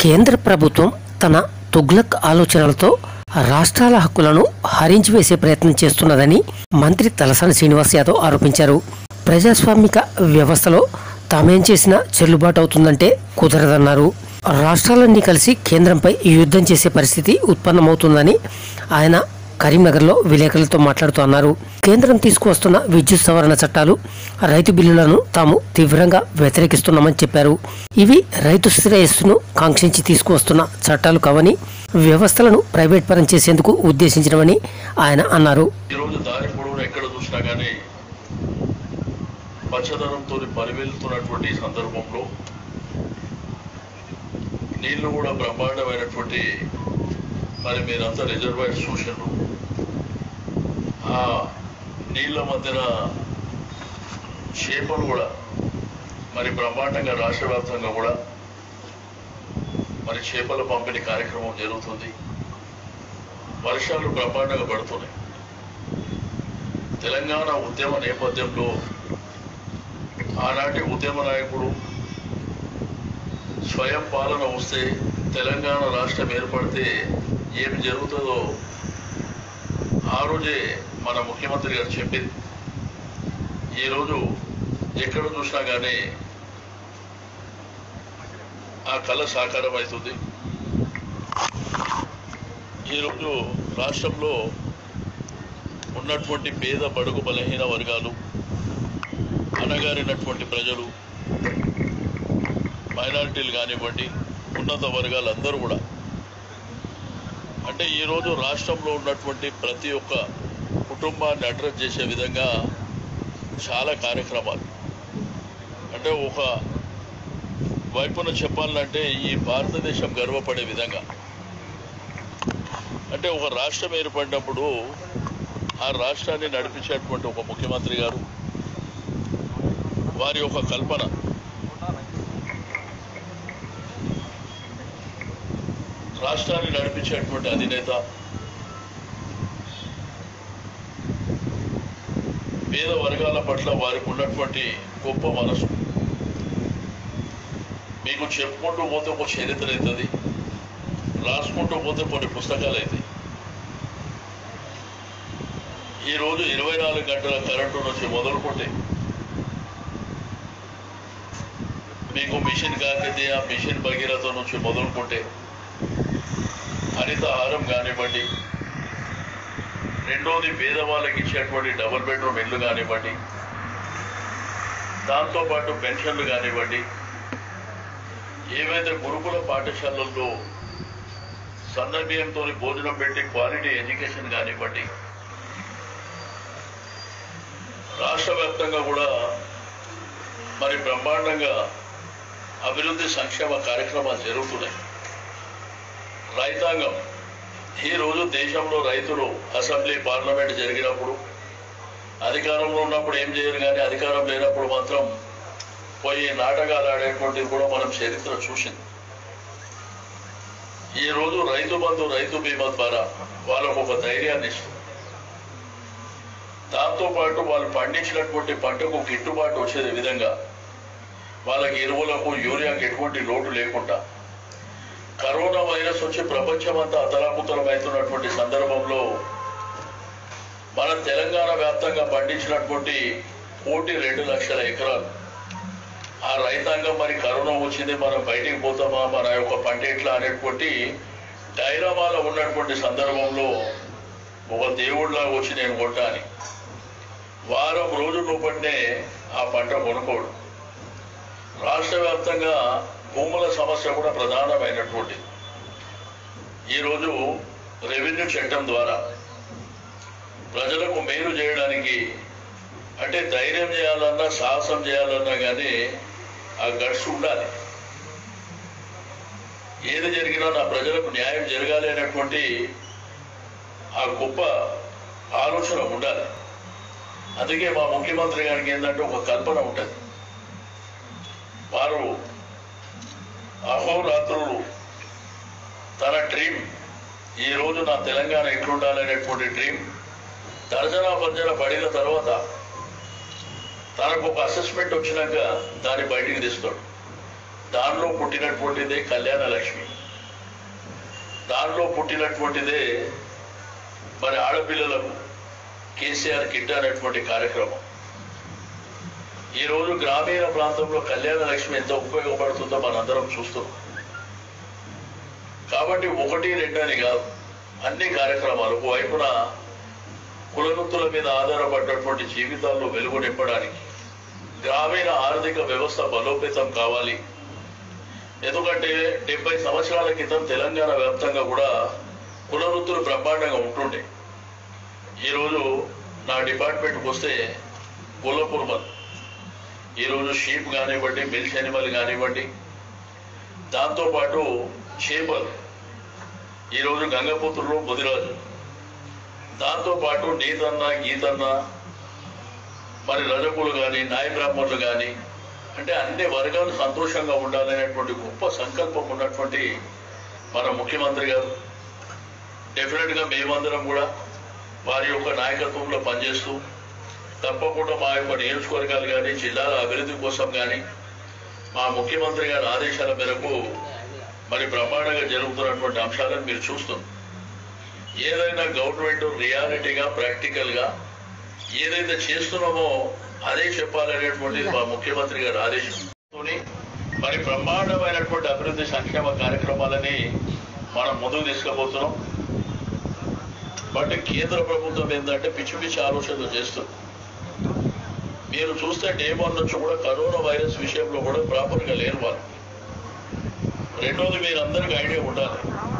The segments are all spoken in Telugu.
కేంద్ర ప్రభుత్వం తన తుగ్లక్ ఆలోచనలతో రాష్ట్రాల హక్కులను హరించి వేసే ప్రయత్నం చేస్తున్నదని మంత్రి తలసాని శ్రీనివాస్ యాదవ్ ఆరోపించారు ప్రజాస్వామిక వ్యవస్థలో తామేం చేసినా చెల్లుబాటు అవుతుందంటే కుదరదన్నారు రాష్ట్రాలన్నీ కలిసి కేంద్రంపై యుద్ధం చేసే పరిస్థితి ఉత్పన్నమవుతుందని ఆయన కరీంనగర్లో విలేకరులతో మాట్లాడుతూ అన్నారు కేంద్రం తీసుకువస్తున్న విద్యుత్ సవరణ చట్టాలు రైతు బిల్లులను తాము తీవ్రంగా వ్యతిరేకిస్తున్నామని చెప్పారు ఇవి రైతు శ్రేయస్సును కాంక్షించి తీసుకువస్తున్న చట్టాలు కావని వ్యవస్థలను ప్రైవేట్ పరం చేసేందుకు ఉద్దేశించినవని ఆయన అన్నారు ఈరోజు దారి పొడవునా ఎక్కడ చూసినా కానీ పచ్చదనంతో పరివెళ్తున్నటువంటి ఈ సందర్భంలో నీళ్లు కూడా బ్రహ్మాండమైనటువంటి మరి మీరంతా రిజర్వాయర్ చూసినారు ఆ నీళ్ళ మధ్యన చేపలు కూడా మరి బ్రహ్మాండంగా రాష్ట్ర వ్యాప్తంగా కూడా మరి చేపల పంపిణీ కార్యక్రమం జరుగుతుంది వర్షాలు బ్రహ్మాండంగా పడుతున్నాయి తెలంగాణ ఉద్యమ నేపథ్యంలో ఆనాటి ఉద్యమ నాయకుడు స్వయం పాలన వస్తే తెలంగాణ రాష్ట్రం ఏర్పడితే ఏమి జరుగుతుందో ఆ రోజే మన ముఖ్యమంత్రి గారు చెప్పింది ఈరోజు ఎక్కడ చూసినా కానీ ఆ కళ సాకారం అవుతుంది ఈరోజు రాష్ట్రంలో ఉన్నటువంటి పేద బడుగు బలహీన వర్గాలు అనగారినటువంటి ప్రజలు మైనారిటీలు కానివ్వండి ఉన్నత వర్గాలు అందరూ కూడా అంటే ఈరోజు రాష్ట్రంలో ఉన్నటువంటి ప్రతి ఒక్క కుటుంబాన్ని అడ్రస్ చేసే విధంగా చాలా కార్యక్రమాలు అంటే ఒక వైపున చెప్పాలంటే ఈ భారతదేశం గర్వపడే విధంగా అంటే ఒక రాష్ట్రం ఏర్పడినప్పుడు ఆ రాష్ట్రాన్ని నడిపించేటువంటి ఒక ముఖ్యమంత్రి గారు వారి యొక్క కల్పన రాష్ట్రాన్ని నడిపించేటువంటి అధినేత పేద వర్గాల పట్ల వారికి ఉన్నటువంటి గొప్ప మనసు మీకు చెప్పుకుంటూ పోతే ఒక చరిత్ర అవుతుంది రాసుకుంటూ పోతే కొన్ని పుస్తకాలు అవుతాయి ఈ రోజు ఇరవై నాలుగు గంటల కరెంటు నుంచి మొదలుకుంటే మీకు మిషన్ కాకతీయ మిషన్ భగీరథ నుంచి మొదలుకుంటే హరితహారం కానివ్వండి రెండోది పేదవాళ్ళకి ఇచ్చేటువంటి డబుల్ బెడ్రూమ్ ఇల్లు కానివ్వండి దాంతోపాటు పెన్షన్లు కానివ్వండి ఏవైతే గురుకుల పాఠశాలల్లో సన్నబియ్యంతో భోజనం పెట్టి క్వాలిటీ ఎడ్యుకేషన్ కానివ్వండి రాష్ట్ర వ్యాప్తంగా కూడా మరి బ్రహ్మాండంగా అభివృద్ధి సంక్షేమ కార్యక్రమాలు జరుగుతున్నాయి రైతాంగం ఈ రోజు దేశంలో రైతులు అసెంబ్లీ పార్లమెంట్ జరిగినప్పుడు అధికారంలో ఉన్నప్పుడు ఏం చేయరు కానీ అధికారం లేనప్పుడు మాత్రం పోయి నాటకాలు ఆడేటువంటిది కూడా మనం చరిత్ర చూసింది ఈ రోజు రైతు బంధు రైతు బీమా ద్వారా వాళ్ళకు ఒక ధైర్యాన్ని ఇస్తుంది దాంతో పాటు వాళ్ళు పండించినటువంటి పంటకు గిట్టుబాటు వచ్చే విధంగా వాళ్ళకి ఎరువులకు యూరియాకి ఎటువంటి లోటు లేకుండా కరోనా వైరస్ వచ్చి ప్రపంచం అంతా అతలాకుతలం అవుతున్నటువంటి సందర్భంలో మన తెలంగాణ వ్యాప్తంగా పండించినటువంటి కోటి రెండు లక్షల ఎకరాలు ఆ రైతాంగం మరి కరోనా వచ్చింది మనం బయటికి పోతామా మన యొక్క పంట ఎట్లా అనేటువంటి డైరామాలో ఉన్నటువంటి సందర్భంలో ఒక దేవుడిలాగా వచ్చి నేను కొట్టాని వారం రోజుల లోపలనే ఆ పంట కొనుక్కోడు రాష్ట్ర వ్యాప్తంగా భూముల సమస్య కూడా ప్రధానమైనటువంటిది ఈరోజు రెవెన్యూ చట్టం ద్వారా ప్రజలకు మేలు చేయడానికి అంటే ధైర్యం చేయాలన్నా సాహసం చేయాలన్నా కానీ ఆ గట్స్ ఉండాలి ఏది జరిగినా నా ప్రజలకు న్యాయం జరగాలి అనేటువంటి ఆ గొప్ప ఆలోచన ఉండాలి అందుకే మా ముఖ్యమంత్రి గారికి ఏంటంటే ఒక కల్పన ఉంటుంది వారు అహోరాత్రులు తన డ్రీమ్ ఈ రోజు నా తెలంగాణ ఎట్లుండాలనేటువంటి డ్రీమ్ తర్జన భర్జన పడిన తర్వాత తనకు ఒక అసెస్మెంట్ వచ్చినాక దాన్ని బయటికి తీస్తాడు దానిలో పుట్టినటువంటిదే కళ్యాణ లక్ష్మి దానిలో పుట్టినటువంటిదే మరి ఆడపిల్లలకు కేసీఆర్ కిట్ అనేటువంటి కార్యక్రమం ఈరోజు గ్రామీణ ప్రాంతంలో కళ్యాణ లక్ష్మి ఎంత ఉపయోగపడుతుందో మనందరం చూస్తున్నాం కాబట్టి ఒకటి రెండని కాదు అన్ని కార్యక్రమాలు ఒకవైపున కులవృత్తుల మీద ఆధారపడినటువంటి జీవితాల్లో వెలుగు నింపడానికి గ్రామీణ ఆర్థిక వ్యవస్థ బలోపేతం కావాలి ఎందుకంటే డెబ్బై సంవత్సరాల క్రితం తెలంగాణ వ్యాప్తంగా కూడా కుల వృత్తులు బ్రహ్మాండంగా ఉంటుండే ఈరోజు నా డిపార్ట్మెంట్కి వస్తే కుల కుర్మలు ఈరోజు షీప్ కానివ్వండి మిల్క్ ఎనిమల్ కానివ్వండి దాంతోపాటు చేపలు ఈరోజు గంగపుత్రులు ముదిరాజు దాంతోపాటు నీతన్న గీతన్న మరి రజకులు కానీ నాయ బ్రాహ్మణులు కానీ అంటే అన్ని వర్గాలు సంతోషంగా ఉండాలనేటువంటి గొప్ప సంకల్పం ఉన్నటువంటి మన ముఖ్యమంత్రి గారు డెఫినెట్గా మేమందరం కూడా వారి యొక్క నాయకత్వంలో పనిచేస్తూ తప్పకుండా మా యొక్క నియోజకవర్గాలు కానీ జిల్లాల అభివృద్ధి కోసం కానీ మా ముఖ్యమంత్రి గారి ఆదేశాల మేరకు మరి బ్రహ్మాండంగా జరుగుతున్నటువంటి అంశాలను మీరు చూస్తున్నారు ఏదైనా గవర్నమెంట్ రియాలిటీగా ప్రాక్టికల్గా ఏదైతే చేస్తున్నామో అదే చెప్పాలనేటువంటిది మా ముఖ్యమంత్రి గారి ఆదేశం మరి బ్రహ్మాండమైనటువంటి అభివృద్ధి సంక్షేమ కార్యక్రమాలని మనం ముందుకు తీసుకుపోతున్నాం బట్ కేంద్ర ప్రభుత్వం ఏంటంటే పిచ్చి పిచ్చి ఆలోచనలు చేస్తుంది మీరు చూస్తే డే వన్ నుంచి కూడా కరోనా వైరస్ విషయంలో కూడా ప్రాపర్గా లేరు వాళ్ళు రెండోది మీరు అందరికీ ఐడియా ఉండాలి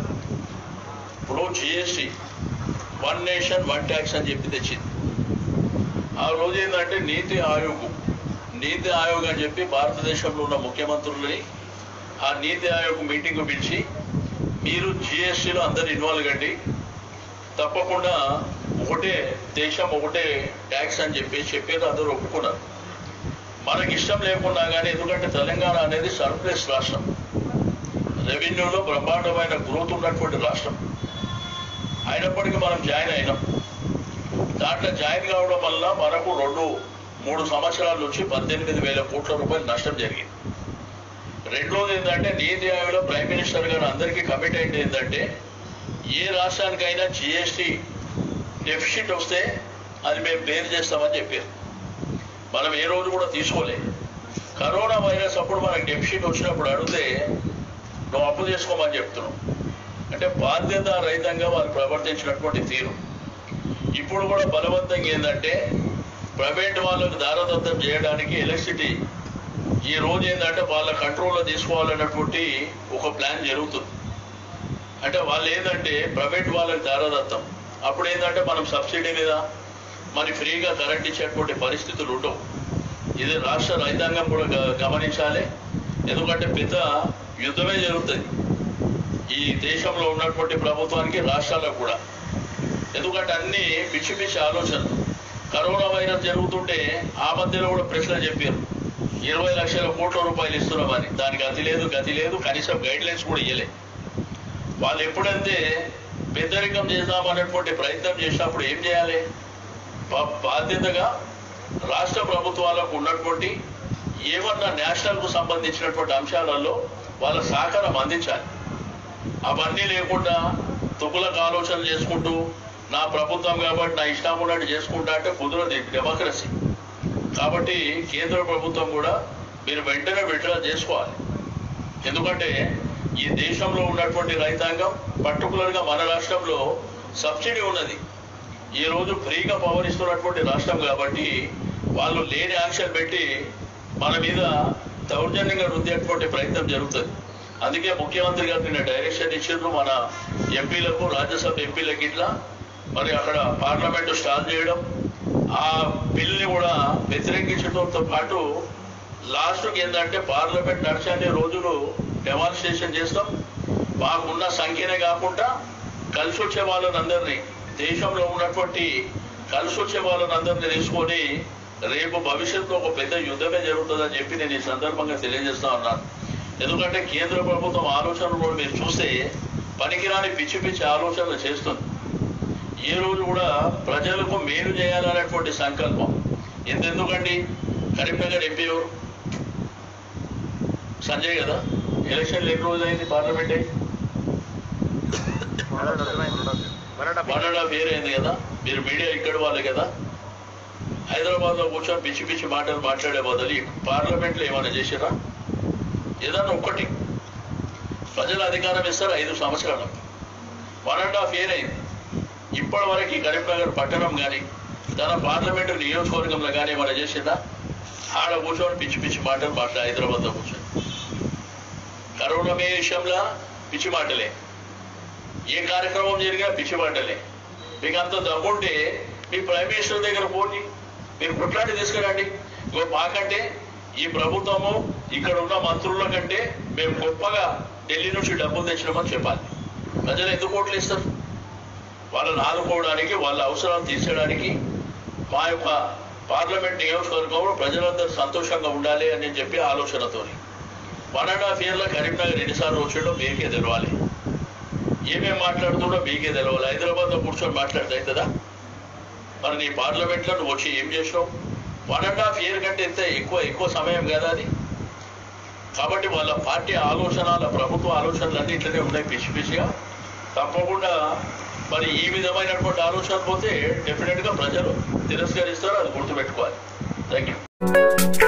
ఇప్పుడు GST one nation one tax అని చెప్పి తెచ్చింది ఆ రోజు ఏంటంటే నీతి ఆయోగ్ నీతి ఆయోగ్ అని చెప్పి భారతదేశంలో ఉన్న ముఖ్యమంత్రులని ఆ నీతి ఆయోగ్ మీటింగ్ పిలిచి మీరు జిఎస్టీలో అందరు ఇన్వాల్వ్ కండి తప్పకుండా ఒకటే దేశం ఒకటే ట్యాక్స్ అని చెప్పి చెప్పేది అందరూ ఒప్పుకున్నారు మనకి ఇష్టం లేకుండా కానీ ఎందుకంటే తెలంగాణ అనేది సర్ప్లస్ రాష్ట్రం రెవెన్యూలో బ్రహ్మాండమైన గ్రోత్ ఉన్నటువంటి రాష్ట్రం అయినప్పటికీ మనం జాయిన్ అయినాం దాంట్లో జాయిన్ కావడం వల్ల మనకు రెండు మూడు సంవత్సరాల నుంచి పద్దెనిమిది వేల కోట్ల రూపాయలు నష్టం జరిగింది రెండోది ఏంటంటే నీతి ఆయోగ్లో ప్రైమ్ మినిస్టర్ గారు అందరికీ కమిట్ అయింది ఏంటంటే ఏ రాష్ట్రానికైనా జిఎస్టీ డెఫిసిట్ వస్తే అది మేము బేర్ చేస్తామని చెప్పారు మనం ఏ రోజు కూడా తీసుకోలేదు కరోనా వైరస్ అప్పుడు మనకి డెఫిసిట్ వచ్చినప్పుడు అడిగితే నువ్వు అప్పు చేసుకోమని చెప్తున్నావు అంటే బాధ్యత రహితంగా వాళ్ళు ప్రవర్తించినటువంటి తీరు ఇప్పుడు కూడా బలవంతంగా ఏంటంటే ప్రైవేట్ వాళ్ళకు దారదత్తం చేయడానికి ఎలక్ట్రిసిటీ ఈ రోజు ఏంటంటే వాళ్ళ కంట్రోల్లో తీసుకోవాలన్నటువంటి ఒక ప్లాన్ జరుగుతుంది అంటే వాళ్ళు ఏంటంటే ప్రైవేట్ వాళ్ళకి దారదత్తం అప్పుడు ఏంటంటే మనం సబ్సిడీ మీద మరి ఫ్రీగా కరెంట్ ఇచ్చేటువంటి పరిస్థితులు ఉండవు ఇది రాష్ట్ర రైతాంగం కూడా గ- గమనించాలి ఎందుకంటే పెద్ద యుద్ధమే జరుగుతుంది ఈ దేశంలో ఉన్నటువంటి ప్రభుత్వానికి రాష్ట్రాలకు కూడా ఎందుకంటే అన్ని పిచ్చి పిచ్చి ఆలోచనలు కరోనా వైరస్ జరుగుతుంటే ఆ మధ్యలో కూడా ప్రశ్న చెప్పారు ఇరవై లక్షల కోట్ల రూపాయలు ఇస్తున్నామని దానికి అతి లేదు గతి లేదు కనీసం గైడ్ లైన్స్ కూడా ఇవ్వలే వాళ్ళు ఎప్పుడైతే పెద్దరికం చేద్దామన్నటువంటి ప్రయత్నం చేసినప్పుడు ఏం చేయాలి బా- బాధ్యతగా రాష్ట్ర ప్రభుత్వాలకు ఉన్నటువంటి ఏమన్నా నేషనల్కు సంబంధించినటువంటి అంశాలలో వాళ్ళ సహకారం అందించాలి అవన్నీ లేకుండా తుగులకు ఆలోచనలు చేసుకుంటూ నా ప్రభుత్వం కాబట్టి నా ఇష్టం ఉన్నట్టు చేసుకుంటా అంటే కుదరదు డెమోక్రసీ కాబట్టి కేంద్ర ప్రభుత్వం కూడా మీరు వెంటనే విడ్రా చేసుకోవాలి ఎందుకంటే ఈ దేశంలో ఉన్నటువంటి రైతాంగం పర్టికులర్గా మన రాష్ట్రంలో సబ్సిడీ ఉన్నది ఈ రోజు ఫ్రీగా పవర్ ఇస్తున్నటువంటి రాష్ట్రం కాబట్టి వాళ్ళు లేని యాక్షన్ పెట్టి మన మీద దౌర్జన్యంగా రుద్దేటువంటి ప్రయత్నం జరుగుతుంది అందుకే ముఖ్యమంత్రి గారు నిన్న డైరెక్షన్ ఇచ్చిండ్రు మన ఎంపీలకు రాజ్యసభ ఎంపీలకి ఇట్లా మరి అక్కడ పార్లమెంటు స్టార్ట్ చేయడం ఆ బిల్ని కూడా వ్యతిరేకించడంతో పాటు లాస్ట్కి ఏంటంటే పార్లమెంట్ నడిచే రోజులు డెమాన్స్ట్రేషన్ చేస్తాం మాకున్న సంఖ్యనే కాకుండా కలిసి వచ్చే వాళ్ళని అందరినీ దేశంలో ఉన్నటువంటి కలిసి వచ్చే వాళ్ళని అందరినీ తీసుకొని రేపు భవిష్యత్తులో ఒక పెద్ద యుద్ధమే జరుగుతుందని చెప్పి నేను ఈ సందర్భంగా తెలియజేస్తా ఉన్నాను ఎందుకంటే కేంద్ర ప్రభుత్వం ఆలోచనలు కూడా మీరు చూస్తే పనికిరాని పిచ్చి పిచ్చి ఆలోచనలు చేస్తుంది ఈ రోజు కూడా ప్రజలకు మేలు చేయాలనేటువంటి సంకల్పం ఎంతెందుకండి కరీంనగర్ ఎంపీ ఎవరు సంజయ్ కదా ఎలక్షన్లు ఎన్ని రోజులు అయింది పార్లమెంట్ అయ్యి వన్ అండ్ హాఫ్ ఇయర్ అయింది కదా మీరు మీడియా ఇక్కడ వాళ్ళే కదా హైదరాబాద్ లో కూర్చొని పిచ్చి పిచ్చి మాటలు మాట్లాడే బదులు పార్లమెంట్ లో ఏమైనా చేసిరా ఏదన్నా ఒక్కటి ప్రజలు అధికారం ఇస్తారు ఐదు సంవత్సరాలు వన్ అండ్ హాఫ్ ఇయర్ అయింది ఇప్పటి వరకు ఈ కరీంనగర్ పట్టణం కానీ తన పార్లమెంటు నియోజకవర్గంలో కానీ ఏమైనా చేసిందా ఆడ కూర్చొని పిచ్చి పిచ్చి మాటలు మాట్లాడే హైదరాబాద్లో కూర్చొని కరోనా మే విషయంలో పిచ్చి మాటలే ఏ కార్యక్రమం జరిగినా పిచ్చి మాటలే మీకు అంత దమ్ముంటే మీ ప్రైమ్ మినిస్టర్ దగ్గర పోండి మీరు కొట్లాడి తీసుకురండి ఇంకో మాకంటే ఈ ప్రభుత్వము ఇక్కడ ఉన్న మంత్రుల కంటే మేము గొప్పగా ఢిల్లీ నుంచి డబ్బులు తెచ్చినామని చెప్పాలి ప్రజలు ఎందుకు ఓట్లు ఇస్తారు వాళ్ళని ఆదుకోవడానికి వాళ్ళ అవసరాలు తీర్చడానికి మా యొక్క పార్లమెంట్ నియోజకవర్గంలో ప్రజలందరూ సంతోషంగా ఉండాలి అని చెప్పి ఆలోచనతోని వన్ అండ్ హాఫ్ ఇయర్లో కరీంనగర్ ఎన్నిసార్లు వచ్చాడో మీకే తెలవాలి ఏమేం మాట్లాడుతుండో మీకే తెలవాలి హైదరాబాద్లో కూర్చొని మాట్లాడితే అవుతుందా మరి నీ పార్లమెంట్లో నువ్వు వచ్చి ఏం చేసినావు వన్ అండ్ హాఫ్ ఇయర్ కంటే ఎంత ఎక్కువ ఎక్కువ సమయం కదా అది కాబట్టి వాళ్ళ పార్టీ ఆలోచన వాళ్ళ ప్రభుత్వ ఆలోచనలు అన్నీ ఇట్లనే ఉన్నాయి పిచ్చి పిచ్చిగా తప్పకుండా మరి ఈ విధమైనటువంటి ఆలోచన పోతే డెఫినెట్గా ప్రజలు తిరస్కరిస్తారు అది గుర్తుపెట్టుకోవాలి థ్యాంక్ యూ